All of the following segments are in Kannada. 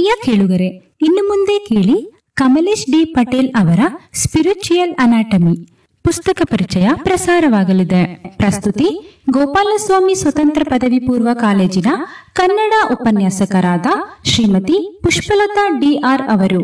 ಪ್ರಿಯ ಕೇಳುಗರೆ ಇನ್ನು ಮುಂದೆ ಕೇಳಿ ಕಮಲೇಶ್ ಡಿ ಪಟೇಲ್ ಅವರ ಸ್ಪಿರಿಚುಯಲ್ ಅನಾಟಮಿ ಪುಸ್ತಕ ಪರಿಚಯ ಪ್ರಸಾರವಾಗಲಿದೆ ಪ್ರಸ್ತುತಿ ಗೋಪಾಲಸ್ವಾಮಿ ಸ್ವತಂತ್ರ ಪದವಿ ಪೂರ್ವ ಕಾಲೇಜಿನ ಕನ್ನಡ ಉಪನ್ಯಾಸಕರಾದ ಶ್ರೀಮತಿ ಪುಷ್ಪಲತಾ ಡಿಆರ್ ಅವರು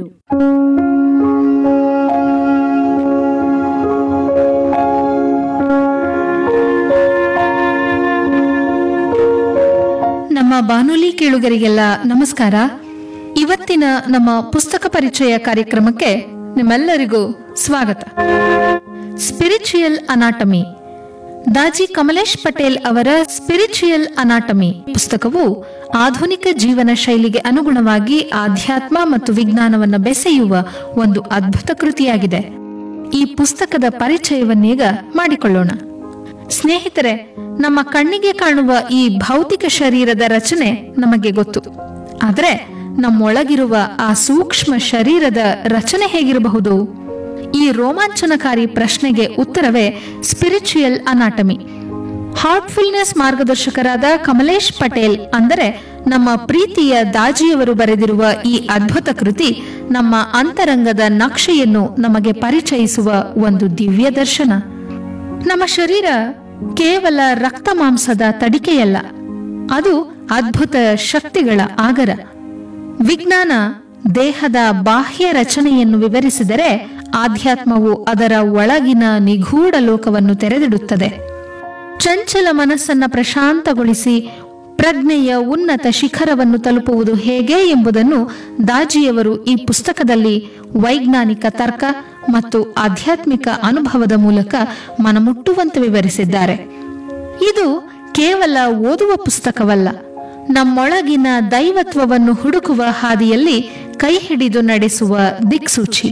ನಮ್ಮ ಬಾನುಲಿ ಕೇಳುಗರಿಗೆಲ್ಲ ನಮಸ್ಕಾರ ಇವತ್ತಿನ ನಮ್ಮ ಪುಸ್ತಕ ಪರಿಚಯ ಕಾರ್ಯಕ್ರಮಕ್ಕೆ ನಿಮ್ಮೆಲ್ಲರಿಗೂ ಸ್ವಾಗತ ಸ್ಪಿರಿಚುಯಲ್ ಅನಾಟಮಿ ದಾಜಿ ಕಮಲೇಶ್ ಪಟೇಲ್ ಅವರ ಸ್ಪಿರಿಚುಯಲ್ ಅನಾಟಮಿ ಪುಸ್ತಕವು ಆಧುನಿಕ ಜೀವನ ಶೈಲಿಗೆ ಅನುಗುಣವಾಗಿ ಆಧ್ಯಾತ್ಮ ಮತ್ತು ವಿಜ್ಞಾನವನ್ನು ಬೆಸೆಯುವ ಒಂದು ಅದ್ಭುತ ಕೃತಿಯಾಗಿದೆ ಈ ಪುಸ್ತಕದ ಪರಿಚಯವನ್ನೀಗ ಮಾಡಿಕೊಳ್ಳೋಣ ಸ್ನೇಹಿತರೆ ನಮ್ಮ ಕಣ್ಣಿಗೆ ಕಾಣುವ ಈ ಭೌತಿಕ ಶರೀರದ ರಚನೆ ನಮಗೆ ಗೊತ್ತು ಆದರೆ ನಮ್ಮೊಳಗಿರುವ ಆ ಸೂಕ್ಷ್ಮ ಶರೀರದ ರಚನೆ ಹೇಗಿರಬಹುದು ಈ ರೋಮಾಂಚನಕಾರಿ ಪ್ರಶ್ನೆಗೆ ಉತ್ತರವೇ ಸ್ಪಿರಿಚುಯಲ್ ಅನಾಟಮಿ ಹಾರ್ಟ್ಫುಲ್ನೆಸ್ ಮಾರ್ಗದರ್ಶಕರಾದ ಕಮಲೇಶ್ ಪಟೇಲ್ ಅಂದರೆ ನಮ್ಮ ಪ್ರೀತಿಯ ದಾಜಿಯವರು ಬರೆದಿರುವ ಈ ಅದ್ಭುತ ಕೃತಿ ನಮ್ಮ ಅಂತರಂಗದ ನಕ್ಷೆಯನ್ನು ನಮಗೆ ಪರಿಚಯಿಸುವ ಒಂದು ದಿವ್ಯ ದರ್ಶನ ನಮ್ಮ ಶರೀರ ಕೇವಲ ರಕ್ತ ಮಾಂಸದ ತಡಿಕೆಯಲ್ಲ ಅದು ಅದ್ಭುತ ಶಕ್ತಿಗಳ ಆಗರ ವಿಜ್ಞಾನ ದೇಹದ ಬಾಹ್ಯ ರಚನೆಯನ್ನು ವಿವರಿಸಿದರೆ ಆಧ್ಯಾತ್ಮವು ಅದರ ಒಳಗಿನ ನಿಗೂಢ ಲೋಕವನ್ನು ತೆರೆದಿಡುತ್ತದೆ ಚಂಚಲ ಮನಸ್ಸನ್ನ ಪ್ರಶಾಂತಗೊಳಿಸಿ ಪ್ರಜ್ಞೆಯ ಉನ್ನತ ಶಿಖರವನ್ನು ತಲುಪುವುದು ಹೇಗೆ ಎಂಬುದನ್ನು ದಾಜಿಯವರು ಈ ಪುಸ್ತಕದಲ್ಲಿ ವೈಜ್ಞಾನಿಕ ತರ್ಕ ಮತ್ತು ಆಧ್ಯಾತ್ಮಿಕ ಅನುಭವದ ಮೂಲಕ ಮನಮುಟ್ಟುವಂತೆ ವಿವರಿಸಿದ್ದಾರೆ ಇದು ಕೇವಲ ಓದುವ ಪುಸ್ತಕವಲ್ಲ ನಮ್ಮೊಳಗಿನ ದೈವತ್ವವನ್ನು ಹುಡುಕುವ ಹಾದಿಯಲ್ಲಿ ಕೈ ಹಿಡಿದು ನಡೆಸುವ ದಿಕ್ಸೂಚಿ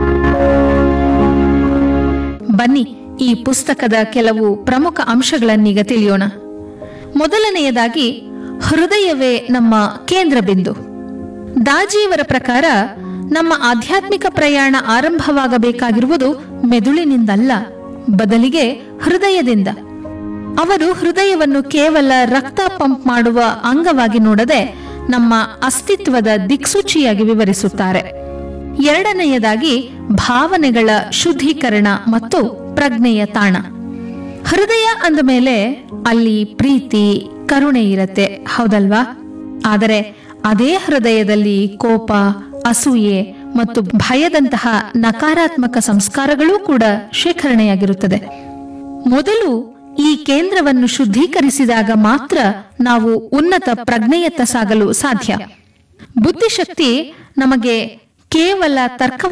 ಬನ್ನಿ ಈ ಪುಸ್ತಕದ ಕೆಲವು ಪ್ರಮುಖ ಅಂಶಗಳನ್ನೀಗ ತಿಳಿಯೋಣ ಮೊದಲನೆಯದಾಗಿ ಹೃದಯವೇ ನಮ್ಮ ಕೇಂದ್ರ ಬಿಂದು ದಾಜಿಯವರ ಪ್ರಕಾರ ನಮ್ಮ ಆಧ್ಯಾತ್ಮಿಕ ಪ್ರಯಾಣ ಆರಂಭವಾಗಬೇಕಾಗಿರುವುದು ಮೆದುಳಿನಿಂದಲ್ಲ ಬದಲಿಗೆ ಹೃದಯದಿಂದ ಅವರು ಹೃದಯವನ್ನು ಕೇವಲ ರಕ್ತ ಪಂಪ್ ಮಾಡುವ ಅಂಗವಾಗಿ ನೋಡದೆ ನಮ್ಮ ಅಸ್ತಿತ್ವದ ದಿಕ್ಸೂಚಿಯಾಗಿ ವಿವರಿಸುತ್ತಾರೆ ಎರಡನೆಯದಾಗಿ ಭಾವನೆಗಳ ಶುದ್ಧೀಕರಣ ಮತ್ತು ಪ್ರಜ್ಞೆಯ ತಾಣ ಹೃದಯ ಅಂದ ಮೇಲೆ ಅಲ್ಲಿ ಪ್ರೀತಿ ಕರುಣೆ ಇರತ್ತೆ ಹೌದಲ್ವಾ ಆದರೆ ಅದೇ ಹೃದಯದಲ್ಲಿ ಕೋಪ ಅಸೂಯೆ ಮತ್ತು ಭಯದಂತಹ ನಕಾರಾತ್ಮಕ ಸಂಸ್ಕಾರಗಳೂ ಕೂಡ ಶೇಖರಣೆಯಾಗಿರುತ್ತದೆ ಮೊದಲು ಈ ಕೇಂದ್ರವನ್ನು ಶುದ್ಧೀಕರಿಸಿದಾಗ ಮಾತ್ರ ನಾವು ಉನ್ನತ ಪ್ರಜ್ಞೆಯತ್ತ ಸಾಗಲು ಸಾಧ್ಯ ಬುದ್ಧಿಶಕ್ತಿ ನಮಗೆ ಕೇವಲ ತರ್ಕವನ್ನು